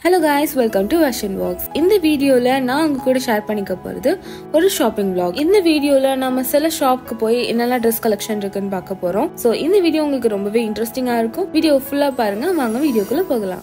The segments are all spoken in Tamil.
hello guys welcome to version works இந்த வீடியோவில் நான் உங்க கூட ஷேர் பண்ணிக்க போகிறது ஒரு ஷாப்பிங் vlog இந்த வீடியோவில் நம்ம சில ஷாப்க்கு போய் என்னெல்லாம் ட்ரெஸ் கலெக்ஷன் இருக்குன்னு பார்க்க போகிறோம் ஸோ இந்த வீடியோ உங்களுக்கு ரொம்பவே இன்ட்ரெஸ்டிங்காக இருக்கும் வீடியோ ஃபுல்லாக பாருங்க வாங்க வீடியோக்குள்ளே போகலாம்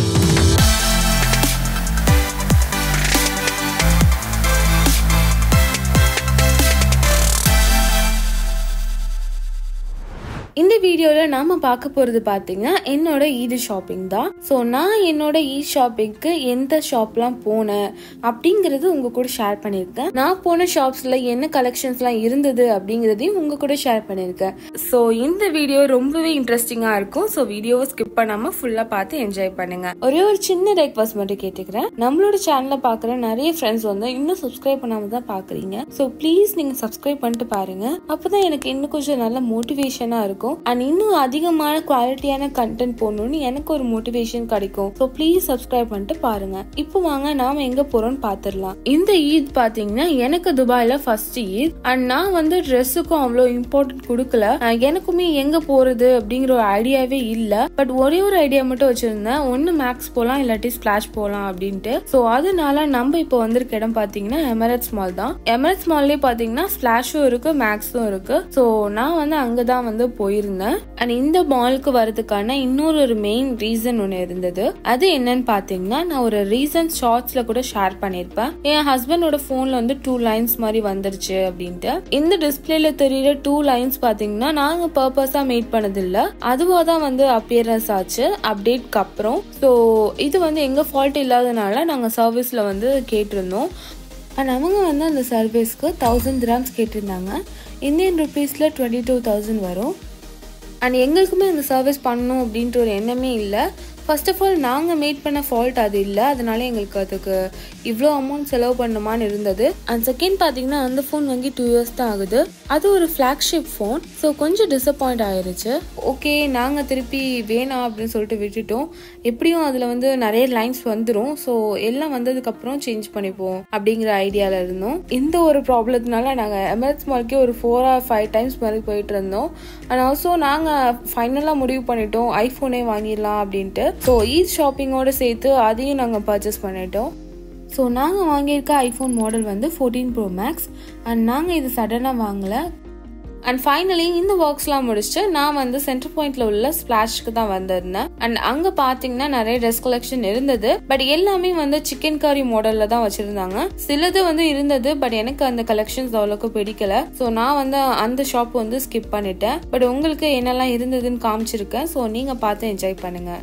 இந்த வீடியோவில் நாம பார்க்க போகிறது பார்த்தீங்கன்னா என்னோட ஈது ஷாப்பிங் தான் ஸோ நான் என்னோட ஈ ஷாப்பிங்க்கு எந்த ஷாப்லாம் போனேன் அப்படிங்கிறது உங்க கூட ஷேர் பண்ணியிருக்கேன் நான் போன ஷாப்ஸில் என்ன கலெக்ஷன்ஸ்லாம் இருந்தது அப்படிங்கிறதையும் உங்க கூட ஷேர் பண்ணியிருக்கேன் ஸோ இந்த வீடியோ ரொம்பவே இன்ட்ரெஸ்டிங்காக இருக்கும் ஸோ வீடியோவை ஸ்கிப் பண்ணாமல் ஃபுல்லாக பார்த்து என்ஜாய் பண்ணுங்க ஒரே ஒரு சின்ன ரெக்வஸ்ட் மட்டும் கேட்டுக்கிறேன் நம்மளோட சேனலை பார்க்குற நிறைய ஃப்ரெண்ட்ஸ் வந்து இன்னும் சப்ஸ்கிரைப் பண்ணாம தான் பார்க்குறீங்க ஸோ ப்ளீஸ் நீங்கள் சப்ஸ்கிரைப் பண்ணிட்டு பாருங்க அப்போதான் எனக்கு இன்னும் கொஞ்சம் நல்ல மோட்டிவேஷனாக இருக்கும் அண்ட் இன்னும் அதிகமான குவாலிட்டியான கண்டென்ட் போடணும்னு எனக்கு ஒரு மோட்டிவேஷன் கிடைக்கும் ஸோ ப்ளீஸ் சப்ஸ்கிரைப் பண்ணிட்டு பாருங்க இப்போ வாங்க நாம எங்க போறோம்னு பாத்துடலாம் இந்த ஈத் பாத்தீங்கன்னா எனக்கு துபாயில ஃபர்ஸ்ட் ஈத் அண்ட் நான் வந்து ட்ரெஸ்ஸுக்கும் அவ்வளோ இம்பார்ட்டன்ட் கொடுக்கல அஹ் எனக்குமே எங்க போறது அப்படிங்கிற ஒரு ஐடியாவே இல்ல பட் ஒரே ஒரு ஐடியா மட்டும் வச்சிருந்தேன் ஒன்னு மேக்ஸ் போலாம் இல்லாட்டி ஸ்பிளாஷ் போலாம் அப்படின்ட்டு ஸோ அதனால நம்ம இப்போ வந்திருக்க இடம் பாத்தீங்கன்னா எமரேட்ஸ் மால் தான் எமரேட்ஸ் மால்லே பாத்தீங்கன்னா ஸ்பிளாஷும் இருக்கு மேக்ஸும் இருக்கு ஸோ நான் வந்து அங்கதான் வந்து போயிருந்தேன் அண்ட் இந்த மாலுக்கு வரதுக்கான இன்னொரு ஒரு மெயின் ரீசன் ஒன்று இருந்தது அது என்னன்னு பாத்தீங்கன்னா நான் ஒரு ரீசன் ஷார்ட்ஸ்ல கூட ஷேர் பண்ணிருப்பேன் என் ஹஸ்பண்டோட போன்ல வந்து டூ லைன்ஸ் மாதிரி வந்துருச்சு அப்படின்ட்டு இந்த டிஸ்பிளேல தெரியுற டூ லைன்ஸ் பாத்தீங்கன்னா நாங்க பர்பஸா மேட் பண்ணது இல்ல அதுவா தான் வந்து அப்பியரன்ஸ் ஆச்சு அப்டேட்க்கு அப்புறம் ஸோ இது வந்து எங்க ஃபால்ட் இல்லாதனால நாங்க சர்வீஸ்ல வந்து கேட்டிருந்தோம் அண்ட் அவங்க வந்து அந்த சர்வீஸ்க்கு தௌசண்ட் கிராம்ஸ் கேட்டிருந்தாங்க இந்தியன் ருபீஸில் டுவெண்ட்டி டூ தௌசண்ட் வரும் அண்ட் எங்களுக்குமே அந்த சர்வீஸ் பண்ணணும் அப்படின்ற ஒரு எண்ணமே இல்லை ஃபர்ஸ்ட் ஆஃப் ஆல் நாங்கள் மேட் பண்ண ஃபால்ட் அது இல்லை அதனால எங்களுக்கு அதுக்கு இவ்வளோ அமௌண்ட் செலவு பண்ணுமான்னு இருந்தது அண்ட் செகண்ட் பார்த்தீங்கன்னா அந்த ஃபோன் வாங்கி டூ இயர்ஸ் தான் ஆகுது அது ஒரு ஃப்ளாக்ஷிப் ஃபோன் ஸோ கொஞ்சம் டிசப்பாயிண்ட் ஆயிருச்சு ஓகே நாங்கள் திருப்பி வேணாம் அப்படின்னு சொல்லிட்டு விட்டுட்டோம் எப்படியும் அதில் வந்து நிறைய லைன்ஸ் வந்துடும் ஸோ எல்லாம் வந்ததுக்கப்புறம் சேஞ்ச் பண்ணிப்போம் அப்படிங்கிற ஐடியாவில் இருந்தோம் இந்த ஒரு ப்ராப்ளத்தினால நாங்கள் எமரேட்ஸ் மால்க்கே ஒரு ஃபோர் ஆர் ஃபைவ் டைம்ஸ் மாதிரி போயிட்டு இருந்தோம் அண்ட் ஆல்சோ நாங்கள் ஃபைனலாக முடிவு பண்ணிட்டோம் ஐஃபோனே வாங்கிடலாம் அப்படின்ட்டு ஸோ ஈத் ஷாப்பிங்கோட சேர்த்து அதையும் நாங்கள் பர்ச்சேஸ் பண்ணிட்டோம் ஸோ நாங்கள் வாங்கியிருக்க ஐஃபோன் மாடல் வந்து ஃபோர்டீன் ப்ரோ மேக்ஸ் அண்ட் நாங்கள் இது சடனாக வாங்கலை அண்ட் ஃபைனலி இந்த ஒர்க்ஸ்லாம் முடிச்சுட்டு நான் வந்து சென்டர் பாயிண்ட்ல உள்ள ஸ்பிளாஷ்க்கு தான் வந்திருந்தேன் அண்ட் அங்க பாத்தீங்கன்னா நிறைய ட்ரெஸ் கலெக்ஷன் இருந்தது பட் எல்லாமே வந்து சிக்கன் கறி மாடல்ல தான் வச்சிருந்தாங்க சிலது வந்து இருந்தது பட் எனக்கு அந்த கலெக்ஷன்ஸ் அவ்வளோக்கு பிடிக்கல ஸோ நான் வந்து அந்த ஷாப் வந்து ஸ்கிப் பண்ணிட்டேன் பட் உங்களுக்கு என்னெல்லாம் இருந்ததுன்னு காமிச்சிருக்கேன் ஸோ நீங்க பார்த்து என்ஜாய் பண்ணுங்க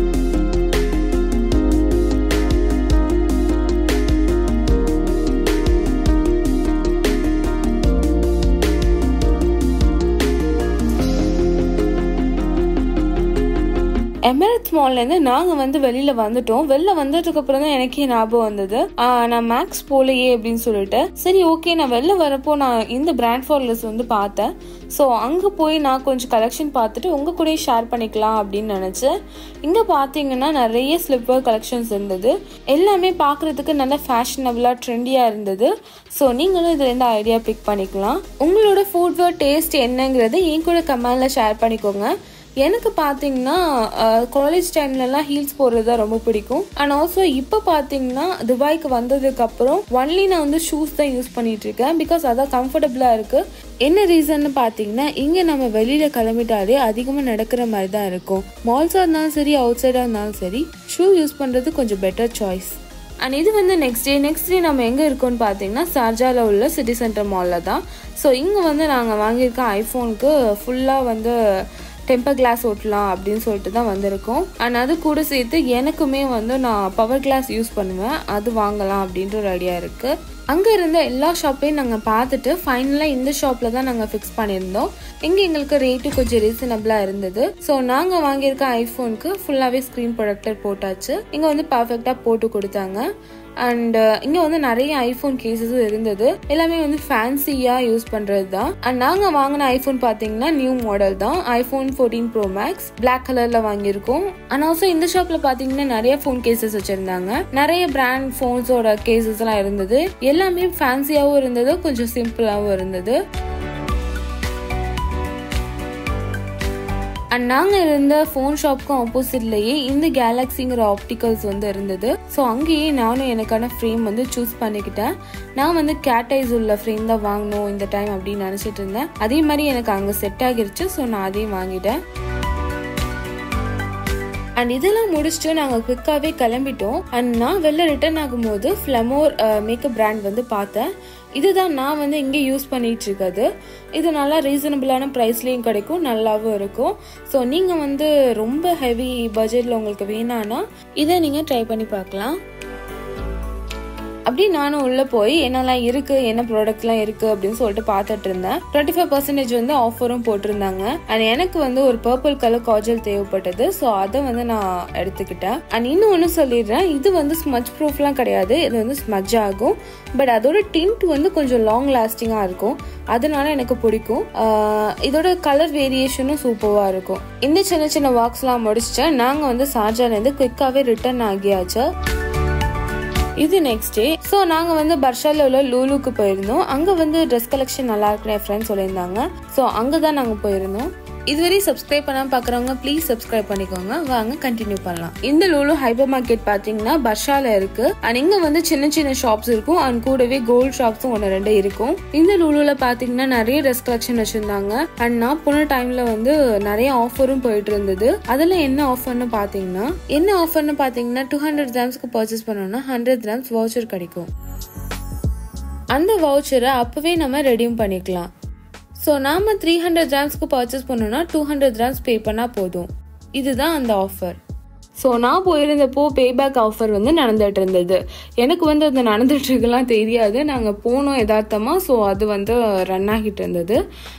எமரேட்ஸ் மால்லேருந்து நாங்கள் வந்து வெளியில் வந்துட்டோம் வெளில வந்ததுக்கு அப்புறம் தான் எனக்கே ஞாபகம் வந்தது ஆஹ் நான் மேக்ஸ் போலையே அப்படின்னு சொல்லிட்டு சரி ஓகே நான் வெளில வரப்போ நான் இந்த பிராண்ட் ஃபார்லஸ் வந்து பார்த்தேன் ஸோ அங்கே போய் நான் கொஞ்சம் கலெக்ஷன் பார்த்துட்டு உங்கள் கூட ஷேர் பண்ணிக்கலாம் அப்படின்னு நினச்சேன் இங்கே பார்த்தீங்கன்னா நிறைய ஸ்லிப்பர் கலெக்ஷன்ஸ் இருந்தது எல்லாமே பார்க்குறதுக்கு நல்ல ஃபேஷனபிளாக ட்ரெண்டியாக இருந்தது ஸோ நீங்களும் இதில் இருந்து ஐடியா பிக் பண்ணிக்கலாம் உங்களோட ஃபுட்வேர் டேஸ்ட் என்னங்கிறது என் கூட கமெண்டில் ஷேர் பண்ணிக்கோங்க எனக்கு பார்த்தீங்கன்னா காலேஜ் டைம்லலாம் ஹீல்ஸ் போடுறது தான் ரொம்ப பிடிக்கும் அண்ட் ஆல்சோ இப்போ பார்த்தீங்கன்னா துபாய்க்கு வந்ததுக்கு அப்புறம் ஒன்லி நான் வந்து ஷூஸ் தான் யூஸ் பண்ணிட்டு இருக்கேன் பிகாஸ் அதான் கம்ஃபர்டபுளாக இருக்கு என்ன ரீசன்னு பார்த்தீங்கன்னா இங்கே நம்ம வெளியில் கிளம்பிட்டாலே அதிகமாக நடக்கிற மாதிரி தான் இருக்கும் மால்ஸாக இருந்தாலும் சரி அவுட் சைடாக இருந்தாலும் சரி ஷூ யூஸ் பண்ணுறது கொஞ்சம் பெட்டர் சாய்ஸ் அண்ட் இது வந்து நெக்ஸ்ட் டே நெக்ஸ்ட் டே நம்ம எங்கே இருக்கோம்னு பார்த்தீங்கன்னா சார்ஜாவில் உள்ள சிட்டி சென்டர் மாலில் தான் ஸோ இங்கே வந்து நாங்கள் வாங்கியிருக்க ஐஃபோனுக்கு ஃபுல்லாக வந்து டெம்பர் கிளாஸ் ஒட்டலாம் அப்படின்னு சொல்லிட்டு தான் வந்திருக்கோம் அண்ட் அது கூட சேர்த்து எனக்குமே வந்து நான் பவர் கிளாஸ் யூஸ் பண்ணுவேன் அது வாங்கலாம் அப்படின்ற ஒரு ஐடியா இருக்குது அங்கே இருந்த எல்லா ஷாப்பையும் நாங்கள் பார்த்துட்டு ஃபைனலாக இந்த ஷாப்பில் தான் நாங்கள் ஃபிக்ஸ் பண்ணியிருந்தோம் இங்கே எங்களுக்கு ரேட்டு கொஞ்சம் ரீசனபிளாக இருந்தது ஸோ நாங்கள் வாங்கியிருக்க ஐஃபோனுக்கு ஃபுல்லாகவே ஸ்க்ரீன் ப்ரொடக்டர் போட்டாச்சு இங்கே வந்து பர்ஃபெக்டாக போட்டு கொடுத்தாங்க அண்ட் இங்கே வந்து நிறைய ஐஃபோன் கேசஸும் இருந்தது எல்லாமே வந்து ஃபேன்சியாக யூஸ் பண்ணுறது தான் அண்ட் நாங்கள் வாங்கின ஐஃபோன் பார்த்தீங்கன்னா நியூ மாடல் தான் iPhone fourteen pro max black கலரில் வாங்கியிருக்கோம் அண்ட் ஆல்சோ இந்த ஷாப்பில் பார்த்தீங்கன்னா நிறைய ஃபோன் கேசஸ் வச்சுருந்தாங்க நிறைய பிராண்ட் ஃபோன்ஸோட கேசஸ் எல்லாம் இருந்தது எல்லாமே ஃபேன்சியாகவும் இருந்தது கொஞ்சம் சிம்பிளாகவும் இருந்தது அண்ட் நாங்கள் இருந்த ஃபோன் ஷாப்க்கும் ஆப்போசிட்லேயே இந்த கேலக்ஸிங்கிற ஆப்டிகல்ஸ் வந்து இருந்தது ஸோ அங்கேயே நானும் எனக்கான ஃப்ரேம் வந்து சூஸ் பண்ணிக்கிட்டேன் நான் வந்து கேட்டைஸ் உள்ள ஃப்ரேம் தான் வாங்கணும் இந்த டைம் அப்படின்னு நினச்சிட்டு இருந்தேன் அதே மாதிரி எனக்கு அங்கே செட் ஆகிருச்சு ஸோ நான் அதையும் வாங்கிட்டேன் அண்ட் இதெல்லாம் முடிச்சுட்டு நாங்கள் குவிக்காகவே கிளம்பிட்டோம் அண்ட் நான் வெளில ரிட்டர்ன் ஆகும்போது ஃப்ளமோர் மேக்கப் பிராண்ட் வந்து பார்த்தேன் இதுதான் நான் வந்து இங்கே யூஸ் பண்ணிட்டு இருக்கிறது இது நல்லா ரீசனபிளான ப்ரைஸ்லேயும் கிடைக்கும் நல்லாவும் இருக்கும் ஸோ நீங்கள் வந்து ரொம்ப ஹெவி பட்ஜெட்டில் உங்களுக்கு வேணான்னா இதை நீங்கள் ட்ரை பண்ணி பார்க்கலாம் அப்படி நானும் உள்ள போய் என்னெல்லாம் இருக்கு என்ன ப்ராடக்ட்லாம் இருக்கு அப்படின்னு சொல்லிட்டு பார்த்துட்டு இருந்தேன் டுவெண்ட்டி ஃபைவ் பர்சன்டேஜ் வந்து ஆஃபரும் போட்டிருந்தாங்க அண்ட் எனக்கு வந்து ஒரு பர்பிள் கலர் காஜல் தேவைப்பட்டது ஸோ அதை வந்து நான் எடுத்துக்கிட்டேன் அண்ட் இன்னும் ஒன்று சொல்லிடுறேன் இது வந்து ஸ்மச் ப்ரூஃப்லாம் கிடையாது இது வந்து ஸ்மஜ் ஆகும் பட் அதோட டிண்ட் வந்து கொஞ்சம் லாங் லாஸ்டிங்காக இருக்கும் அதனால எனக்கு பிடிக்கும் இதோட கலர் வேரியேஷனும் சூப்பராக இருக்கும் இந்த சின்ன சின்ன வாக்ஸ்லாம் முடிச்சுட்டு நாங்கள் வந்து சார்ஜாலேருந்து குயிக்காகவே ரிட்டர்ன் ஆகியாச்சு இது நெக்ஸ்ட் டே ஸோ நாங்கள் வந்து பர்ஷால உள்ள லூலுக்கு போயிருந்தோம் அங்கே வந்து ட்ரெஸ் கலெக்ஷன் நல்லா இருக்குன்னு என் ஃப்ரெண்ட்ஸ் சொல்லியிருந்தாங்க ஸோ அங்கே தான் நாங்கள் போயிருந்தோம் இதுவரை சப்ஸ்கிரைப் பண்ணாம பாக்குறவங்க ப்ளீஸ் சப்ஸ்கிரைப் பண்ணிக்கோங்க வாங்க கண்டினியூ பண்ணலாம் இந்த லூலு ஹைப்பர் மார்க்கெட் பாத்தீங்கன்னா பர்ஷால இருக்கு அண்ட் இங்க வந்து சின்ன சின்ன ஷாப்ஸ் இருக்கும் அண்ட் கூடவே கோல்ட் ஷாப்ஸும் ஒன்று ரெண்டு இருக்கும் இந்த லூலுல பாத்தீங்கன்னா நிறைய ட்ரெஸ் கலெக்ஷன் வச்சிருந்தாங்க அண்ட் நான் போன டைம்ல வந்து நிறைய ஆஃபரும் போயிட்டு இருந்தது அதுல என்ன ஆஃபர்னு பாத்தீங்கன்னா என்ன ஆஃபர்னு பாத்தீங்கன்னா டூ ஹண்ட்ரட் கிராம்ஸ்க்கு பர்ச்சேஸ் பண்ணோம்னா ஹண்ட்ரட் கிராம்ஸ் வவுச்சர் கிடைக்கும் அந்த வவுச்சரை அப்பவே நம்ம ரெடியூம் பண்ணிக்கலாம் ஸோ நாம் த்ரீ ஹண்ட்ரட் கிராம்ஸ்க்கு பர்ச்சேஸ் பண்ணோம்னா டூ ஹண்ட்ரட் கிராம்ஸ் பே பண்ணால் போதும் இதுதான் அந்த ஆஃபர் ஸோ நான் போயிருந்தப்போ பேபேக் ஆஃபர் வந்து நடந்துட்டு இருந்தது எனக்கு வந்து அது நடந்துட்டு இருக்கலாம் தெரியாது நாங்கள் போனோம் யதார்த்தமாக ஸோ அது வந்து ரன் ஆகிட்டு இருந்தது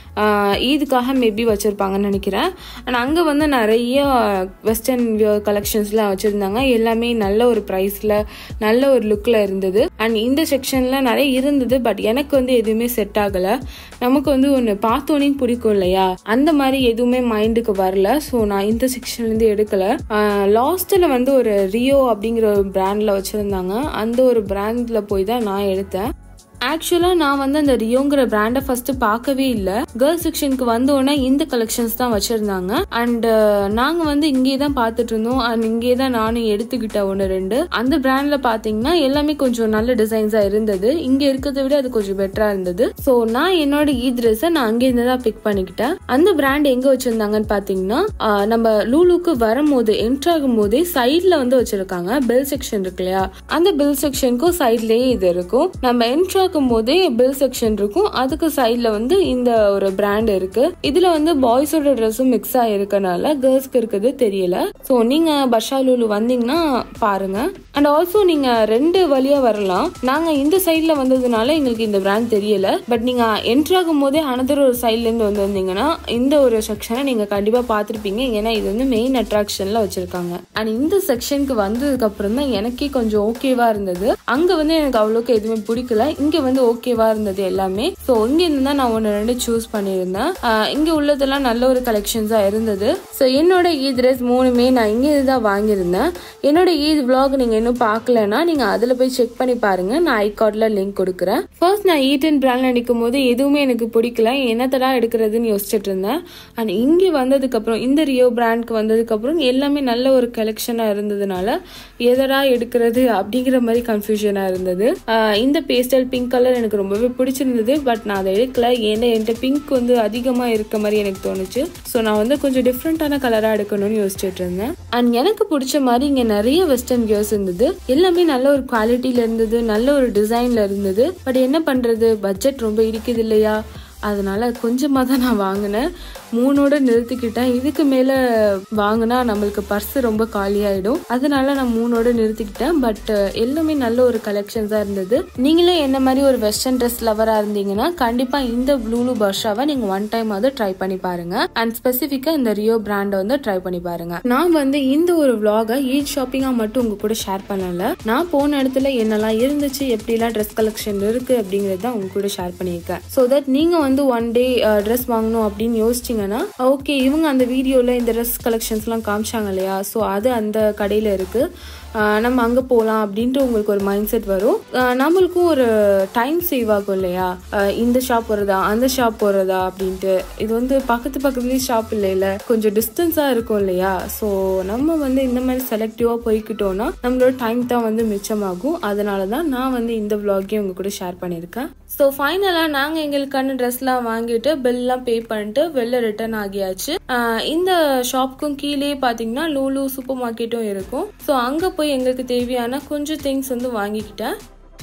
ஈதுக்காக மேபி வச்சுருப்பாங்கன்னு நினைக்கிறேன் அண்ட் அங்கே வந்து நிறைய வெஸ்டர்ன் வியர் கலெக்ஷன்ஸ்லாம் வச்சுருந்தாங்க எல்லாமே நல்ல ஒரு ப்ரைஸில் நல்ல ஒரு லுக்கில் இருந்தது அண்ட் இந்த செக்ஷனில் நிறைய இருந்தது பட் எனக்கு வந்து எதுவுமே செட் ஆகலை நமக்கு வந்து ஒன்று பார்த்தோன்னே பிடிக்கும் இல்லையா அந்த மாதிரி எதுவுமே மைண்டுக்கு வரல ஸோ நான் இந்த செக்ஷன்லேருந்து எடுக்கலை லாஸ்ட்டில் வந்து ஒரு ரியோ அப்படிங்கிற ஒரு பிராண்டில் வச்சுருந்தாங்க அந்த ஒரு பிராண்டில் போய் தான் நான் எடுத்தேன் ஆக்சுவலாக நான் வந்து அந்த ரியோங்கிற பிராண்டை ஃபர்ஸ்ட் பார்க்கவே இல்லை கேர்ள்ஸ் செக்ஷனுக்கு வந்தோடனே இந்த கலெக்ஷன்ஸ் தான் வச்சிருந்தாங்க அண்ட் நாங்கள் வந்து இங்கே தான் பார்த்துட்டு இருந்தோம் அண்ட் இங்கே தான் நானும் எடுத்துக்கிட்டேன் ஒன்று ரெண்டு அந்த பிராண்டில் பார்த்தீங்கன்னா எல்லாமே கொஞ்சம் நல்ல டிசைன்ஸாக இருந்தது இங்கே இருக்கிறத விட அது கொஞ்சம் பெட்டராக இருந்தது ஸோ நான் என்னோட ஈ ட்ரெஸ்ஸை நான் அங்கேருந்து தான் பிக் பண்ணிக்கிட்டேன் அந்த பிராண்ட் எங்கே வச்சிருந்தாங்கன்னு பார்த்தீங்கன்னா நம்ம லூலுக்கு வரும்போது என்ட்ராகும் போதே சைடில் வந்து வச்சிருக்காங்க பெல் செக்ஷன் இருக்கு இல்லையா அந்த பெல் செக்ஷனுக்கும் சைட்லேயே இது இருக்கும் நம்ம என்ட்ரா பார்க்கும் போதே பில் செக்ஷன் இருக்கும் அதுக்கு சைட்ல வந்து இந்த ஒரு பிராண்ட் இருக்கு இதுல வந்து பாய்ஸோட ட்ரெஸ்ஸும் மிக்ஸ் ஆயிருக்கனால கேர்ள்ஸ்க்கு இருக்கிறது தெரியல ஸோ நீங்க பஷாலூலு வந்தீங்கன்னா பாருங்க அண்ட் ஆல்சோ நீங்க ரெண்டு வழியா வரலாம் நாங்க இந்த சைட்ல வந்ததுனால எங்களுக்கு இந்த பிராண்ட் தெரியல பட் நீங்க என்ட்ரி ஆகும் போதே அனதர் ஒரு சைட்ல இருந்து வந்து வந்தீங்கன்னா இந்த ஒரு செக்ஷனை நீங்க கண்டிப்பா பார்த்துருப்பீங்க ஏன்னா இது வந்து மெயின் அட்ராக்ஷன்ல வச்சிருக்காங்க அண்ட் இந்த செக்ஷனுக்கு வந்ததுக்கு அப்புறம் தான் எனக்கே கொஞ்சம் ஓகேவா இருந்தது அங்க வந்து எனக்கு அவ்வளோக்கு எதுவுமே பிடிக்கல இங்க வந்து ஓகேவா இருந்தது எல்லாமே ஸோ இங்க இருந்து தான் நான் ஒன்று ரெண்டு சூஸ் பண்ணியிருந்தேன் இங்க உள்ளதெல்லாம் நல்ல ஒரு கலெக்ஷன்ஸா இருந்தது ஸோ என்னோட ஈத் ட்ரெஸ் மூணுமே நான் இங்கே தான் வாங்கியிருந்தேன் என்னோட ஈத் விளாக் நீங்க இன்னும் பார்க்கலன்னா நீங்க அதுல போய் செக் பண்ணி பாருங்க நான் ஐகார்ட்ல லிங்க் கொடுக்குறேன் ஃபர்ஸ்ட் நான் ஈட் அண்ட் பிராண்ட் அடிக்கும் போது எதுவுமே எனக்கு பிடிக்கல என்னத்தடா எடுக்கிறதுன்னு யோசிச்சுட்டு இருந்தேன் அண்ட் இங்கே வந்ததுக்கு அப்புறம் இந்த ரியோ பிராண்ட்க்கு வந்ததுக்கு அப்புறம் எல்லாமே நல்ல ஒரு கலெக்ஷனா இருந்ததுனால எதடா எடுக்கிறது அப்படிங்கிற மாதிரி கன்ஃபியூஷனா இருந்தது இந்த பேஸ்டல் பிங்க் கலர் எனக்கு ரொம்பவே பிடிச்சிருந்தது பட் நான் அதை எடுக்கல ஏன்னா என்கிட்ட பிங்க் வந்து அதிகமாக இருக்க மாதிரி எனக்கு தோணுச்சு ஸோ நான் வந்து கொஞ்சம் டிஃப்ரெண்ட்டான கலராக எடுக்கணும்னு யோசிச்சுட்டு இருந்தேன் அண்ட் எனக்கு பிடிச்ச மாதிரி இங்கே நிறைய வெஸ்டர்ன் வியர்ஸ் இருந்தது எல்லாமே நல்ல ஒரு குவாலிட்டியில் இருந்தது நல்ல ஒரு டிசைனில் இருந்தது பட் என்ன பண்ணுறது பட்ஜெட் ரொம்ப இருக்குது இல்லையா அதனால கொஞ்சமாக தான் நான் வாங்கினேன் மூணோட நிறுத்திக்கிட்டேன் இதுக்கு மேலே வாங்கினா நம்மளுக்கு பர்ஸ் ரொம்ப காலியாயிடும் அதனால நான் மூணோட நிறுத்திக்கிட்டேன் பட் எல்லாமே நல்ல ஒரு கலெக்ஷன்ஸாக இருந்தது நீங்களே என்ன மாதிரி ஒரு வெஸ்டர்ன் ட்ரெஸ் லவராக இருந்தீங்கன்னா கண்டிப்பாக இந்த ப்ளூலு பர்ஷாவை நீங்கள் ஒன் டைம் வந்து ட்ரை பண்ணி பாருங்க அண்ட் ஸ்பெசிஃபிக்காக இந்த ரியோ பிராண்டை வந்து ட்ரை பண்ணி பாருங்க நான் வந்து இந்த ஒரு vlog-அ ஈட் ஷாப்பிங்காக மட்டும் உங்க கூட ஷேர் பண்ணல நான் போன இடத்துல என்னெல்லாம் இருந்துச்சு எப்படிலாம் ட்ரெஸ் கலெக்ஷன் இருக்கு அப்படிங்கறத தான் உங்க கூட ஷேர் பண்ணியிருக்கேன் ஸோ தட் நீங்க வந்து ஒன் டே ட்ரெஸ் வாங்கணும் அப்படின்னு யோசிச்சீங்கன்னா ஓகே இவங்க அந்த வீடியோல இந்த ட்ரெஸ் கலெக்ஷன்ஸ்லாம் காமிச்சாங்க இல்லையா ஸோ அது அந்த கடையில இருக்கு ஆஹ் நம்ம அங்கே போகலாம் அப்படின்ட்டு உங்களுக்கு ஒரு மைண்ட் செட் வரும் ஆஹ் நம்மளுக்கும் ஒரு டைம் சேவ் ஆகும் இல்லையா ஆஹ் இந்த ஷாப் வருதா அந்த ஷாப் போகிறதா அப்படின்ட்டு இது வந்து பக்கத்து பக்கத்துலேயே ஷாப் இல்லைல்ல கொஞ்சம் டிஸ்டன்ஸாக இருக்கும் இல்லையா ஸோ நம்ம வந்து இந்த மாதிரி செலக்டிவாக போய்க்கிட்டோம்னா நம்மளோட டைம் தான் வந்து மிச்சமாகும் அதனால தான் நான் வந்து இந்த vlog-ஐயும் உங்க கூட ஷேர் பண்ணியிருக்கேன் ஸோ ஃபைனலாக நாங்கள் எங்களுக்கான ட்ரெஸ்லாம் வாங்கிட்டு பில்லாம் பே பண்ணிட்டு வெளில ரிட்டர்ன் ஆகியாச்சு ஆஹ் இந்த ஷாப்புக்கும் கீழே பார்த்தீங்கன்னா லூலு சூப்பர் மார்க்கெட்டும் இருக்கும் ஸோ அங்கே போய் எங்களுக்கு தேவையான கொஞ்சம் திங்ஸ் வந்து வாங்கிக்கிட்டேன்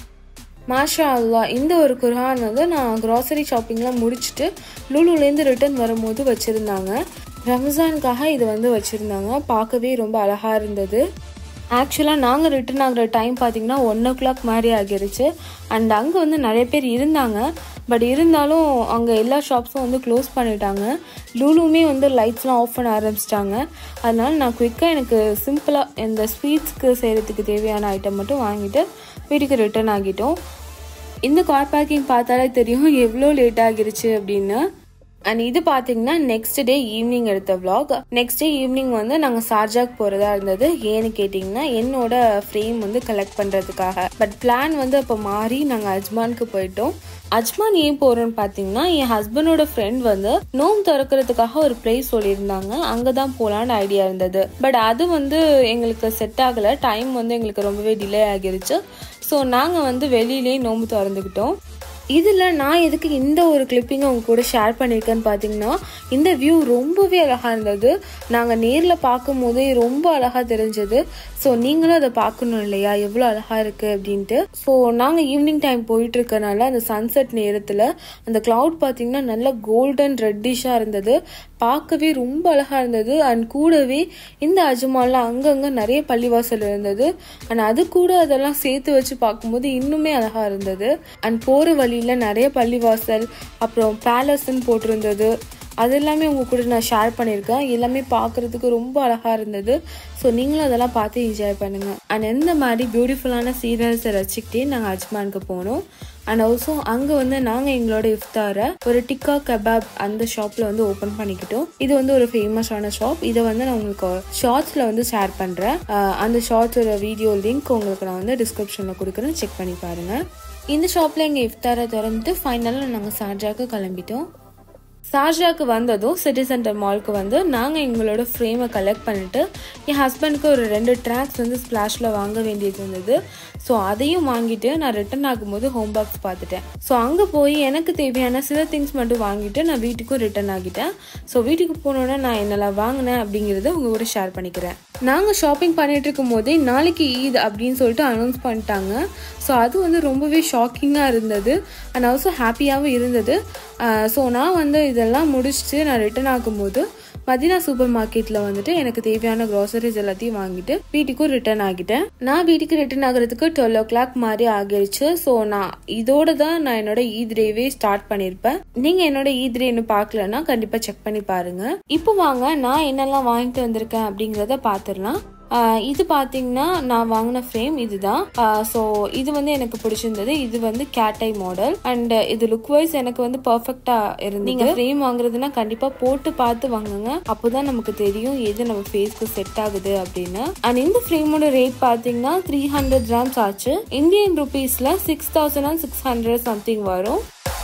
மாஷா அல்லா இந்த ஒரு குர்ஆன் வந்து நான் கிராசரி ஷாப்பிங்லாம் முடிச்சுட்டு லூலுலேருந்து ரிட்டர்ன் வரும்போது வச்சுருந்தாங்க ரம்ஜானுக்காக இது வந்து வச்சுருந்தாங்க பார்க்கவே ரொம்ப அழகாக இருந்தது ஆக்சுவலாக நாங்கள் ரிட்டர்ன் ஆகிற டைம் பார்த்தீங்கன்னா ஒன் ஓ கிளாக் மாதிரி ஆகிருச்சு அண்ட் அங்கே வந்து நிறைய பேர் இருந்தாங்க பட் இருந்தாலும் அங்கே எல்லா ஷாப்ஸும் வந்து க்ளோஸ் பண்ணிட்டாங்க லூலுமே வந்து லைட்ஸ்லாம் ஆஃப் பண்ண ஆரம்பிச்சிட்டாங்க அதனால நான் குயிக்காக எனக்கு சிம்பிளாக இந்த ஸ்வீட்ஸ்க்கு செய்கிறதுக்கு தேவையான ஐட்டம் மட்டும் வாங்கிட்டு வீட்டுக்கு ரிட்டர்ன் ஆகிட்டோம் இந்த கார் பார்க்கிங் பார்த்தாலே தெரியும் எவ்வளோ லேட் ஆகிருச்சு அப்படின்னு அண்ட் இது பார்த்தீங்கன்னா நெக்ஸ்ட் டே ஈவினிங் எடுத்த vlog நெக்ஸ்ட் டே ஈவினிங் வந்து நாங்கள் சார்ஜாக்கு போகிறதா இருந்தது ஏன்னு கேட்டிங்கன்னா என்னோட ஃப்ரேம் வந்து கலெக்ட் பண்ணுறதுக்காக பட் பிளான் வந்து அப்போ மாறி நாங்கள் அஜ்மானுக்கு போயிட்டோம் அஜ்மான் ஏன் போகிறோம்னு பார்த்தீங்கன்னா என் ஹஸ்பண்டோட ஃப்ரெண்ட் வந்து நோம் திறக்கிறதுக்காக ஒரு பிளேஸ் சொல்லியிருந்தாங்க அங்கே தான் போகலான்னு ஐடியா இருந்தது பட் அது வந்து எங்களுக்கு செட் ஆகலை டைம் வந்து எங்களுக்கு ரொம்பவே டிலே ஆகிருச்சு ஸோ நாங்கள் வந்து வெளியிலேயே நோம்பு திறந்துக்கிட்டோம் இதில் நான் எதுக்கு இந்த ஒரு கிளிப்பிங்கை உங்க கூட ஷேர் பண்ணியிருக்கேன்னு பார்த்தீங்கன்னா இந்த வியூ ரொம்பவே அழகாக இருந்தது நாங்கள் நேரில் பார்க்கும் போதே ரொம்ப அழகாக தெரிஞ்சது ஸோ நீங்களும் அதை பார்க்கணும் இல்லையா எவ்வளோ அழகாக இருக்குது அப்படின்ட்டு ஸோ நாங்கள் ஈவினிங் டைம் போயிட்டு இருக்கனால அந்த சன்செட் நேரத்தில் அந்த cloud பார்த்தீங்கன்னா நல்லா கோல்டன் ரெட்டிஷாக இருந்தது பார்க்கவே ரொம்ப அழகாக இருந்தது அண்ட் கூடவே இந்த அஜ்மாலில் அங்கங்கே நிறைய பள்ளிவாசல் இருந்தது அண்ட் அது கூட அதெல்லாம் சேர்த்து வச்சு பார்க்கும்போது இன்னுமே அழகாக இருந்தது அண்ட் போகிற வழியில் நிறைய பள்ளிவாசல் அப்புறம் பேலஸ்ன்னு போட்டிருந்தது அது எல்லாமே உங்க கூட நான் ஷேர் பண்ணியிருக்கேன் எல்லாமே பார்க்கறதுக்கு ரொம்ப அழகாக இருந்தது ஸோ நீங்களும் அதெல்லாம் பார்த்து என்ஜாய் பண்ணுங்கள் அண்ட் எந்த மாதிரி பியூட்டிஃபுல்லான சீரியல்ஸை ரசிக்கிட்டே நாங்கள் அஜ்மானுக்கு போனோம் அண்ட் ஆல்சோ அங்கே வந்து நாங்கள் எங்களோட இஃப்தாரை ஒரு டிக்கா கபாப் அந்த ஷாப்பில் வந்து ஓப்பன் பண்ணிக்கிட்டோம் இது வந்து ஒரு ஃபேமஸான ஷாப் இதை வந்து நான் உங்களுக்கு ஷார்ட்ஸில் வந்து ஷேர் பண்ணுறேன் அந்த ஷார்ட்ஸோட வீடியோ லிங்க் உங்களுக்கு நான் வந்து டிஸ்கிரிப்ஷனில் கொடுக்குறேன் செக் பண்ணி பாருங்கள் இந்த ஷாப்பில் எங்கள் இஃப்தாரை திறந்துட்டு ஃபைனலாக நாங்கள் சார்ஜாக்கு கிளம்பிட்டோம் சார்ஜாக்கு வந்ததும் சிட்டி சென்டர் மாலுக்கு வந்து நாங்கள் எங்களோட ஃப்ரேமை கலெக்ட் பண்ணிட்டு என் ஹஸ்பண்டுக்கு ஒரு ரெண்டு ட்ராக்ஸ் வந்து ஸ்ப்ளாஷில் வாங்க வேண்டியது இருந்தது ஸோ அதையும் வாங்கிட்டு நான் ரிட்டர்ன் ஆகும்போது ஹோம் பாக்ஸ் பார்த்துட்டேன் ஸோ அங்கே போய் எனக்கு தேவையான சில திங்ஸ் மட்டும் வாங்கிட்டு நான் வீட்டுக்கும் ரிட்டர்ன் ஆகிட்டேன் ஸோ வீட்டுக்கு போனோன்னே நான் என்னெல்லாம் வாங்கினேன் அப்படிங்கிறத உங்க கூட ஷேர் பண்ணிக்கிறேன் நாங்கள் ஷாப்பிங் பண்ணிட்டு இருக்கும் போதே நாளைக்கு ஈத் அப்படின்னு சொல்லிட்டு அனௌன்ஸ் பண்ணிட்டாங்க ஸோ அது வந்து ரொம்பவே ஷாக்கிங்காக இருந்தது அண்ட் ஆல்சோ ஹாப்பியாகவும் இருந்தது ஸோ நான் வந்து இதெல்லாம் முடிச்சுட்டு நான் ரிட்டர்ன் ஆகும்போது மதினா சூப்பர் மார்க்கெட்ல வந்துட்டு எனக்கு தேவையான க்ராசரிஸ் எல்லாத்தையும் வாங்கிட்டு வீட்டுக்கும் ரிட்டர்ன் ஆகிட்டேன் நான் வீட்டுக்கு ரிட்டர்ன் ஆகுறதுக்கு டுவெல் ஓ கிளாக் மாதிரி ஆகிருச்சு ஸோ நான் இதோட தான் நான் என்னோட ஈத் டேவே ஸ்டார்ட் பண்ணியிருப்பேன் நீங்க என்னோட ஈத் டே இன்னும் பார்க்கலன்னா கண்டிப்பா செக் பண்ணி பாருங்க இப்போ வாங்க நான் என்னெல்லாம் வாங்கிட்டு வந்திருக்கேன் அப்படிங்கிறத பார்த்துடலாம் ஆஹ் இது பார்த்தீங்கன்னா நான் வாங்கின ஃப்ரேம் இதுதான் ஸோ இது வந்து எனக்கு பிடிச்சிருந்தது இது வந்து கேட்டை மாடல் அண்ட் இது லுக் வைஸ் எனக்கு வந்து பர்ஃபெக்டா இருந்து நீங்க ஃப்ரேம் வாங்குறதுன்னா கண்டிப்பா போட்டு பார்த்து வாங்குங்க அப்போதான் நமக்கு தெரியும் எது நம்ம ஃபேஸ்க்கு செட் ஆகுது அப்படின்னு அண்ட் இந்த ஃப்ரேமோட ரேட் பார்த்தீங்கன்னா த்ரீ ஹண்ட்ரட் கிராம்ஸ் ஆச்சு இந்தியன் ருபீஸ்ல six thousand and six hundred something வரும்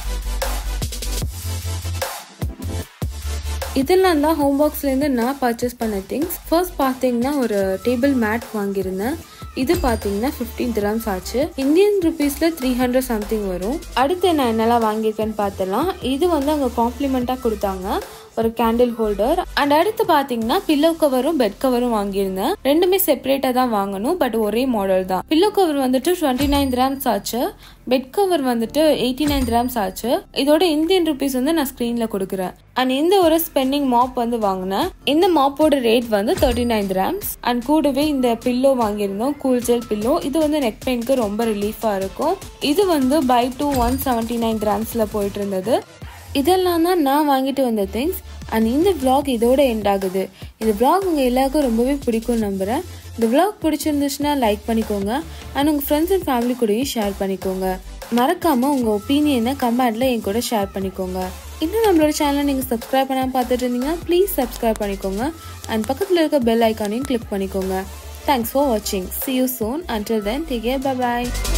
இதெல்லாம் தான் ஹோம் பாக்ஸ்லேருந்து நான் பர்ச்சேஸ் பண்ண திங்ஸ் ஃபர்ஸ்ட் பார்த்தீங்கன்னா ஒரு டேபிள் மேட் வாங்கியிருந்தேன் இது பார்த்தீங்கன்னா ஃபிஃப்டீன் கிராம்ஸ் ஆச்சு இந்தியன் ருபீஸில் த்ரீ ஹண்ட்ரட் சம்திங் வரும் அடுத்து நான் என்னெல்லாம் வாங்கியிருக்கேன்னு பார்த்தலாம் இது வந்து அங்கே காம்ப்ளிமெண்ட்டாக கொடுத்தாங்க ஒரு கேண்டில் ஹோல்டர் அண்ட் அடுத்து பாத்தீங்கன்னா பில்லோ கவரும் பெட் கவரும் வாங்கியிருந்தேன் ரெண்டுமே செப்பரேட்டா தான் வாங்கணும் பட் ஒரே மாடல் தான் பில்லோ கவர் வந்துட்டு டுவெண்ட்டி நைன் கிராம்ஸ் ஆச்சு பெட் கவர் வந்துட்டு எயிட்டி நைன் கிராம்ஸ் ஆச்சு இதோட இந்தியன் ருபீஸ் வந்து நான் ஸ்க்ரீன்ல கொடுக்குறேன் அண்ட் இந்த ஒரு ஸ்பென்னிங் மாப் வந்து வாங்கினேன் இந்த மாப்போட ரேட் வந்து தேர்ட்டி நைன் கிராம்ஸ் அண்ட் கூடவே இந்த பில்லோ வாங்கியிருந்தோம் கூல் ஜெல் பில்லோ இது வந்து நெக் பெயின்க்கு ரொம்ப ரிலீஃபா இருக்கும் இது வந்து buy two one seventy nine கிராம்ஸ்ல போயிட்டு இருந்தது இதெல்லாம் தான் நான் வாங்கிட்டு வந்த திங்ஸ் அண்ட் இந்த vlog இதோட எண்ட் ஆகுது இந்த vlog உங்கள் எல்லாருக்கும் ரொம்பவே பிடிக்கும் நம்புகிறேன் இந்த vlog பிடிச்சிருந்துச்சுன்னா லைக் பண்ணிக்கோங்க அண்ட் உங்கள் ஃப்ரெண்ட்ஸ் அண்ட் ஃபேமிலி கூடயும் ஷேர் பண்ணிக்கோங்க மறக்காமல் உங்கள் ஒப்பீனியனை கமெண்ட்டில் என் கூட ஷேர் பண்ணிக்கோங்க இன்னும் நம்மளோட சேனலை நீங்கள் சப்ஸ்கிரைப் பண்ணாமல் பார்த்துட்டு இருந்தீங்கன்னா ப்ளீஸ் சப்ஸ்கிரைப் பண்ணிக்கோங்க அண்ட் பக்கத்தில் இருக்க பெல் ஐக்கானையும் கிளிக் பண்ணிக்கோங்க தேங்க்ஸ் ஃபார் வாட்சிங் see you soon until then take care by